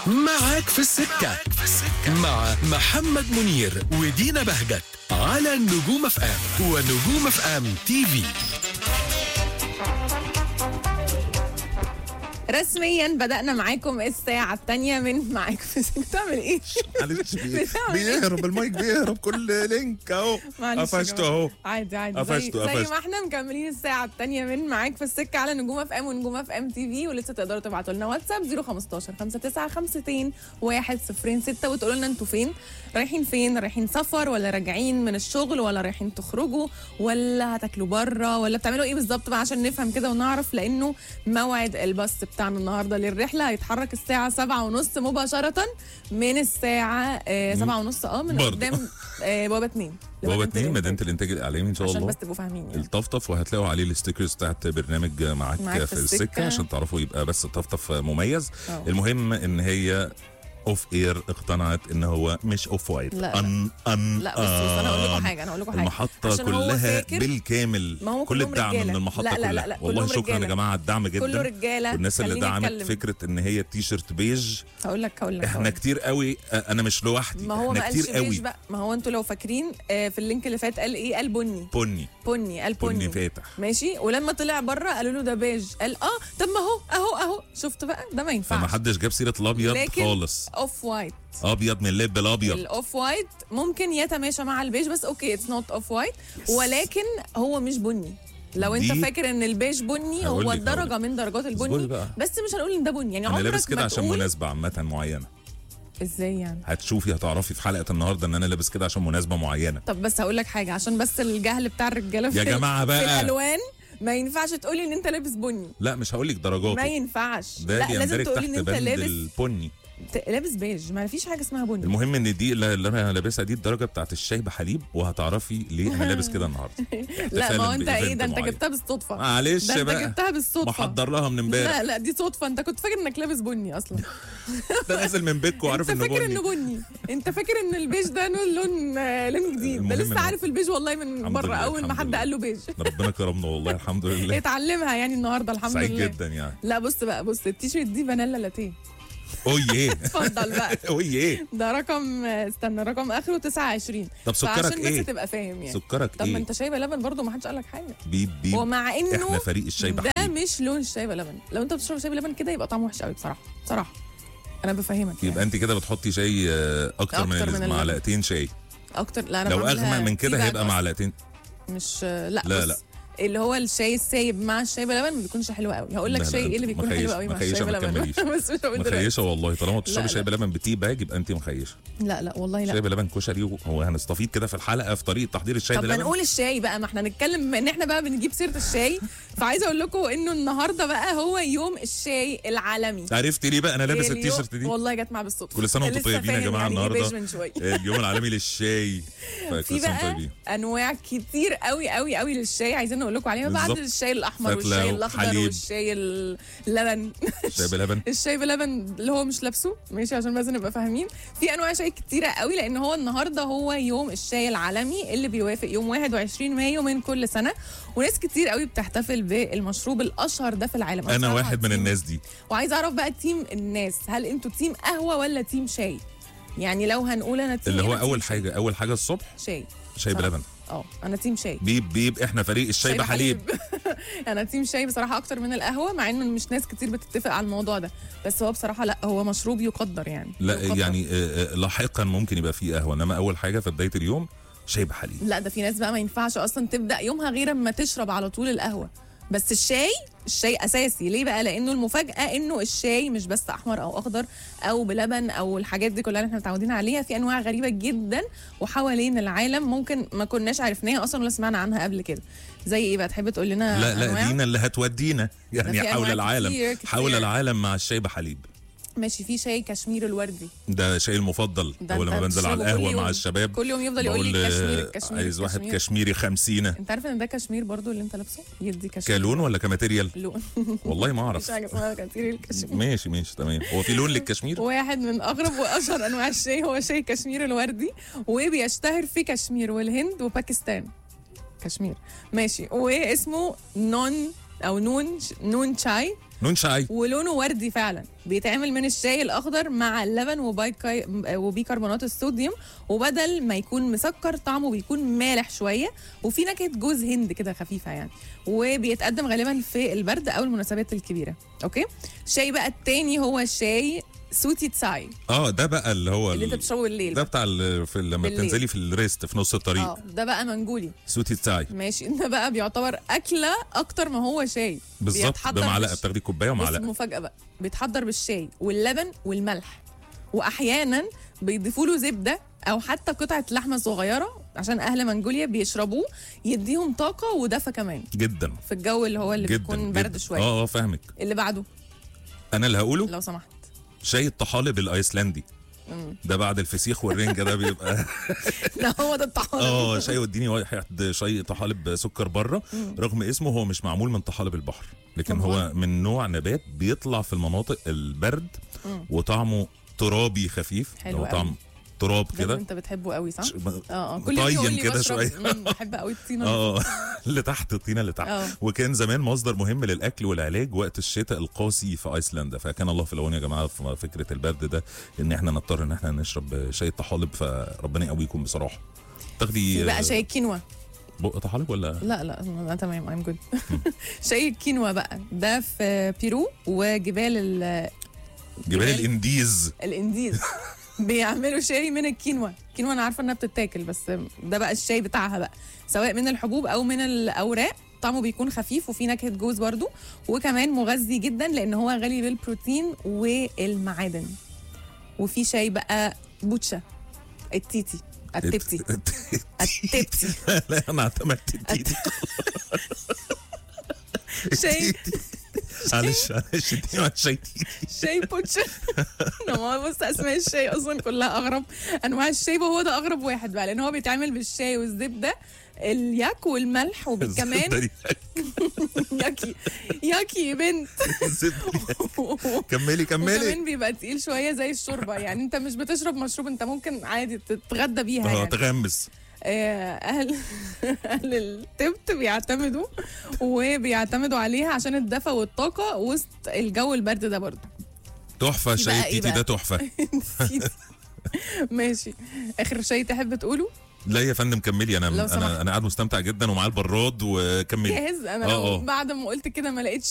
معاك في السكة مع محمد منير ودينا بهجت على نجوم اف ام ونجوم اف ام تي في رسميا بدأنا معاكم الساعة الثانية من معاك في السكة بتعمل ايه؟ معلش بي- بتعمل إيه؟ بيهرب المايك بيهرب كل لينك اهو معلش يا قفشته جماعة. اهو عادي عادي زي, قفشته، زي قفشته. ما احنا مكملين الساعة الثانية من معاك في السكة على نجوم اف ام ونجوم اف ام تي في ولسه تقدروا تبعتوا لنا واتساب 015 5952 106 وتقولوا لنا انتوا فين؟ رايحين فين؟ رايحين سفر ولا راجعين من الشغل ولا رايحين تخرجوا ولا هتاكلوا بره ولا بتعملوا ايه بالظبط بقى عشان نفهم كده ونعرف لانه موعد الباص بتاعنا النهارده للرحلة هيتحرك الساعة 7 ونص مباشرة من الساعة 7 ونص اه من برضه. قدام آه، بوابة 2 بابا اتنين مدينه الانتاج الاعلامي ان شاء عشان الله بس تبقوا فاهمين يعني. الطفطف وهتلاقوا عليه الستيكرز بتاعت برنامج معاك, معاك في, في السكه. السكة. عشان تعرفوا يبقى بس الطفطف مميز أه. المهم ان هي اوف اير اقتنعت ان هو مش اوف وايت لا، لا. ان ان لا بص بص انا اقول لكم أن. حاجه انا اقول لكم حاجه المحطة عشان هو كلها فاكر- بالكامل ما هو كل كلهم الدعم رجالة. من المحطة لا، لا، لا، كلها لا، والله كلهم شكرا يا رجالة. جماعة الدعم جدا كله رجاله والناس اللي خليني دعمت أتكلم. فكرة ان هي تي شيرت بيج هقول لك هقول لك احنا هقول لك. كتير قوي انا مش لوحدي ما هو احنا ما كتير قالش قوي بيج بقى ما هو انتوا لو فاكرين آه، في اللينك اللي فات قال ايه قال بني بني بني قال بني, بني فاتح ماشي ولما طلع بره قالوا له ده بيج قال اه طب ما هو اهو اهو شفت بقى ده ما فما ينفعش حدش جاب سيرة الابيض لكن خالص اوف وايت ابيض من اللب الابيض الاوف وايت ممكن يتماشى مع البيج بس اوكي اتس نوت اوف وايت ولكن هو مش بني لو انت دي- فاكر ان البيج بني هقول هو لك- هقول درجه من درجات اصبري البني بقى. بس مش هنقول ان ده بني يعني انا عمرك لابس كده ما عشان تقول مناسبة عامة معينة ازاي يعني هتشوفي هتعرفي في حلقة النهاردة ان انا لابس كده عشان مناسبة معينة طب بس هقول لك حاجه عشان بس الجهل بتاع الرجاله في يا جماعة في بقى. الالوان ما ينفعش تقولي ان انت لابس بني لا مش هقول لك درجاته ما ينفعش ده لا لازم بيندرج تقولي تحت ان انت بند لابس البني ت- لابس بيج ما فيش حاجه اسمها بني المهم ان دي اللي اللي انا لابسها دي الدرجه بتاعت الشاي بحليب وهتعرفي ليه انا لابس كده النهارده لا ما هو احتفالاً انت ايه بإيفنت ده انت معين. جبتها بالصدفه معلش ده انت بقى جبتها بالصدفه محضر لها من امبارح لا لا دي صدفه انت كنت فاكر انك لابس بني اصلا ده نازل من بيتكم وعارف انت انه فاكر بني انه بني انت فاكر ان البيج ده لون لون آه، لون جديد ده المهم لسه إنه- عارف البيج والله من الحمد بره لله، اول ما الحمد حد لله. قال له بيج ربنا كرمنا والله الحمد لله اتعلمها يعني النهارده الحمد سعيد لله جدا يعني لا بص بقى بص التيشيرت دي فانيلا لاتيه اوه يه اتفضل بقى اوه يه ده رقم استنى رقم اخره 29 طب سكرك فعشان ايه؟ بس تبقى فاهم يعني سكرك طب ما ايه انت شاي بلبن برضه ما حدش قال لك حاجه بيب بيب ومع احنا انه فريق الشاي ده بحليب مش لون الشاي بلبن لو انت بتشرب شاي بلبن كده يبقى طعمه وحش قوي بصراحه بصراحه انا بفهمك يبقى يعني. انت كده بتحطي شاي آه، اكتر من, أكتر من اللازم. اللازم. معلقتين شاي اكتر لا انا لو بعملها اغمق من كده تي باج هيبقى أصلاً. معلقتين مش لا لا، بص لا. اللي هو الشاي السايب مع الشاي بلبن ما بيكونش حلو قوي هقول لك لا، لا، شاي ايه اللي بيكون مخيش- حلو قوي مع الشاي مخيشة ما بلبن تكمليش. بس مش هقول دلوقتي. مخيشه والله طالما بتشربي لا، شاي لا. بلبن بتي باج يبقى انت مخيشه لا لا والله لا شاي بلبن كشري هو هنستفيد كده في الحلقه في طريقه تحضير الشاي طب ما بلبن نقول الشاي بقى ما احنا نتكلم بما ان احنا بقى بنجيب سيره الشاي فعايزه اقول لكم انه النهارده بقى هو يوم الشاي العالمي عرفت ليه بقى انا لابس اليوم- التيشيرت دي والله جت مع بالصدفه كل سنة وانتم لسه طيبين يا فاهم جماعة يعني إيه النهاردة. بيج من شويه اليوم العالمي للشاي في فكل سنه بقى طيبين انواع كتير قوي قوي قوي للشاي عايزين نقول لكم عليها بعد بالظبط. الشاي الاحمر فتلة والشاي الاخضر وحليب. والشاي اللبن شاي بلبن الشاي بلبن اللي هو مش لابسه ماشي عشان بس نبقى فاهمين في انواع شاي كتيره قوي لان هو النهارده هو يوم الشاي العالمي اللي بيوافق يوم 21 مايو من كل سنه وناس كتير قوي بتحتفل بالمشروب الاشهر ده في العالم انا بصراحة واحد من تيم- الناس دي وعايزه اعرف بقى تيم الناس هل انتوا تيم قهوه ولا تيم شاي يعني لو هنقول انا تيم اللي هو أنا تيم اول شاي. حاجه اول حاجه الصبح شاي شاي صراحة. بلبن اه انا تيم شاي بيب بيب احنا فريق الشاي شاي بحليب انا تيم شاي بصراحه اكتر من القهوه مع انه مش ناس كتير بتتفق على الموضوع ده بس هو بصراحه لا هو مشروب يقدر يعني لا يقدر. يعني آه، آه، لاحقا ممكن يبقى فيه قهوه انما اول حاجه في بدايه اليوم شاي بحليب لا ده في ناس بقى ما ينفعش اصلا تبدا يومها غير اما تشرب على طول القهوه بس الشاي الشاي اساسي ليه بقى لانه المفاجاه انه الشاي مش بس احمر او اخضر او بلبن او الحاجات دي كلها اللي احنا متعودين عليها في انواع غريبه جدا وحوالين العالم ممكن ما كناش عرفناها اصلا ولا سمعنا عنها قبل كده زي ايه بقى تحب تقول لنا لا لا أنواع؟ دينا اللي هتودينا ده يعني في حول أنواع العالم كتير- كتير. حول العالم مع الشاي بحليب ماشي في شاي كشمير الوردي ده شاي المفضل ده اول أنت ما بنزل على بتشربه كل القهوه يوم. مع الشباب كل يوم يفضل يقول بقول لي آه، الكشمير الكشمير عايز واحد الكشمير. كشميري خمسينة انت عارف ان ده كشمير برضو اللي انت لابسه يدي كشمير كلون ولا كماتيريال لون والله ما مش اعرف حاجه اسمها كشمير الكشمير ماشي ماشي تمام هو في لون للكشمير واحد من اغرب واشهر انواع الشاي هو شاي كشمير الوردي وبيشتهر في كشمير والهند وباكستان كشمير ماشي واسمه نون او نون نون شاي لون شاي ولونه وردي فعلا بيتعمل من الشاي الاخضر مع اللبن وبيكاي وبيكربونات الصوديوم وبدل ما يكون مسكر طعمه بيكون مالح شويه وفي نكهه جوز هند كده خفيفه يعني وبيتقدم غالبا في البرد او المناسبات الكبيره اوكي الشاي بقى التاني هو الشاي سوتي تساي اه ده بقى اللي هو اللي انت ال- بتشربه بالليل ده بتاع ال- في لما بالليل. بتنزلي في الريست في نص الطريق اه ده بقى منجولي سوتي تاي ماشي ده بقى بيعتبر اكله اكتر ما هو شاي بالظبط بيتحضر بمعلقه بالش- بتاخدي كوبايه بص ومعلقه المفاجاه بقى بيتحضر بالشاي واللبن والملح واحيانا بيضيفوا له زبده او حتى قطعه لحمه صغيره عشان اهل منجوليا بيشربوه يديهم طاقه ودفى كمان جدا في الجو اللي هو اللي جدا بيكون جدا. برد شويه اه اه فاهمك اللي بعده انا اللي هقوله لو سمحت شاي الطحالب الايسلندي ده بعد الفسيخ والرنجه ده بيبقى ده هو ده الطحالب اه شاي وديني واحد شاي طحالب سكر بره رغم اسمه هو مش معمول من طحالب البحر لكن طب هو هو- من نوع نبات بيطلع في المناطق البرد وطعمه ترابي خفيف حلو هو قوي. طعم تراب ده اللي كده انت بتحبه قوي صح؟ ش- اه اه كل يوم طين يقول لي كده بشرب شوية. مم، بحب قوي الطينه اه اللي تحت الطينه اللي تحت اه. وكان زمان مصدر مهم للاكل والعلاج وقت الشتاء القاسي في ايسلندا فكان الله في العون يا جماعه في فكره البرد ده ان احنا نضطر ان احنا نشرب شاي طحالب فربنا يقويكم بصراحه تاخدي في بقى آه، شاي الكينوا بق طحالب ولا لا لا انا تمام ايم جود شاي الكينوا بقى ده في بيرو وجبال ال- جبال جبال- الانديز الانديز بيعملوا شاي من الكينوا الكينوا انا عارفه انها بتتاكل بس ده بقى الشاي بتاعها بقى سواء من الحبوب او من الاوراق طعمه بيكون خفيف وفيه نكهه جوز برضو وكمان مغذي جدا لان هو غني بالبروتين والمعادن وفي شاي بقى بوتشا التيتي التبتي التبتي لا انا اعتمدت التيتي شاي معلش معلش اديني واحد شاي تيتي شاي بوتشا ما بص اسماء الشاي اصلا كلها اغرب انواع الشاي وهو ده اغرب واحد بقى لان هو بيتعمل بالشاي والزبده الياك والملح وكمان ياكي ياكي يا بنت كملي كملي وكمان بيبقى تقيل شويه زي الشوربه يعني انت مش بتشرب مشروب انت ممكن عادي تتغدى بيها اه يعني تغمس آه، اهل اهل التبت بيعتمدوا وبيعتمدوا عليها عشان الدفى والطاقه وسط الجو البرد ده برضه تحفه في شاي بقى إيه التيتي بقى؟ ده تحفه نسيت. ماشي اخر شيء تحب تقوله لا يا فندم كملي انا لو سمحت. انا انا قاعد مستمتع جدا ومعاه البراد وكملي جاهز انا آه، لو آه. بعد ما قلت كده ما لقيتش